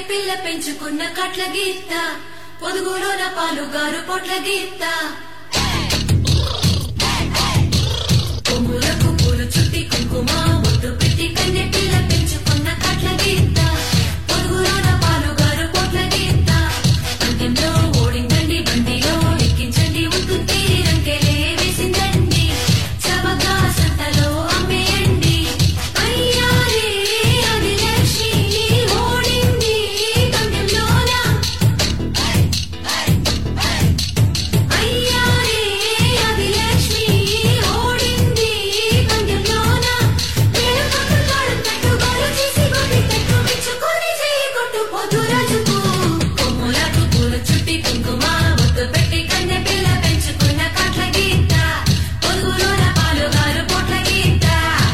పిల్ల పెంచుకున్న కట్ల గీత పొదుగులోన పాలుగారు పొట్ల గీత కొమ్ములకు పూలు చుట్టి కుంకుమ ముద్దు పెట్టి కన్నె పిల్ల పెంచుకున్న కట్ల గీత పొదుగులోన పాలుగారు పొట్ల గీత అంత్యంలో ఓడిందండి బండిలో ఎక్కించండి ఉంటుంది రంకెలే వేసిందండి చవగా సంతలో అమ్మేయండి అయ్యారే అది లక్ష్మి ఓడింది పందెంలోన అయ్యారే అది లక్ష్మి ఓడింది పందెంలోన నేను పట్టుకాడు తట్టుబాలు చేసి గొప్పి తట్టు మెచ్చుకొని చేయి కొట్టు పోతు రాజుకు కొమ్ములకు పూలు చుట్టి కుంకుమ ముద్దు పెట్టి కన్నె పిల్ల పెంచుకున్న కట్ల గీత పొరుగులోన పాలుగారు పొట్ల గీత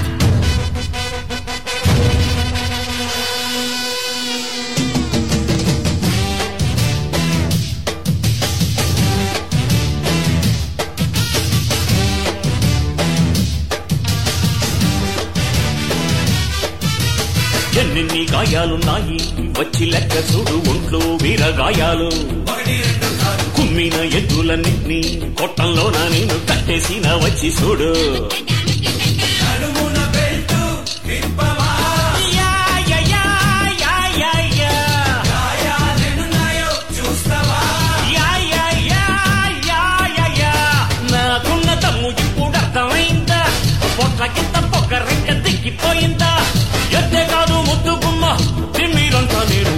ఎన్నెన్ని గాయాలున్నాయి వచ్చి లెక్క చూడు ఒంట్లో వీరగాయాలు కుమ్మిన ఎద్దులన్నింటినీ కొట్టంలోన నేను కట్టేసిన వచ్చి చూడు yeah, yeah, yeah, yeah, yeah, yeah. Yeah, yeah, yeah, yeah, yeah, yeah. నాకున్న తమ్ము ఇప్పుడు అర్థమైందా పొట్ల కింద పొగ రెక్క దిక్కిపోయిందా ఎత్తే కాదు ముద్దు గుమ్మ తిమ్మిరంతా నేను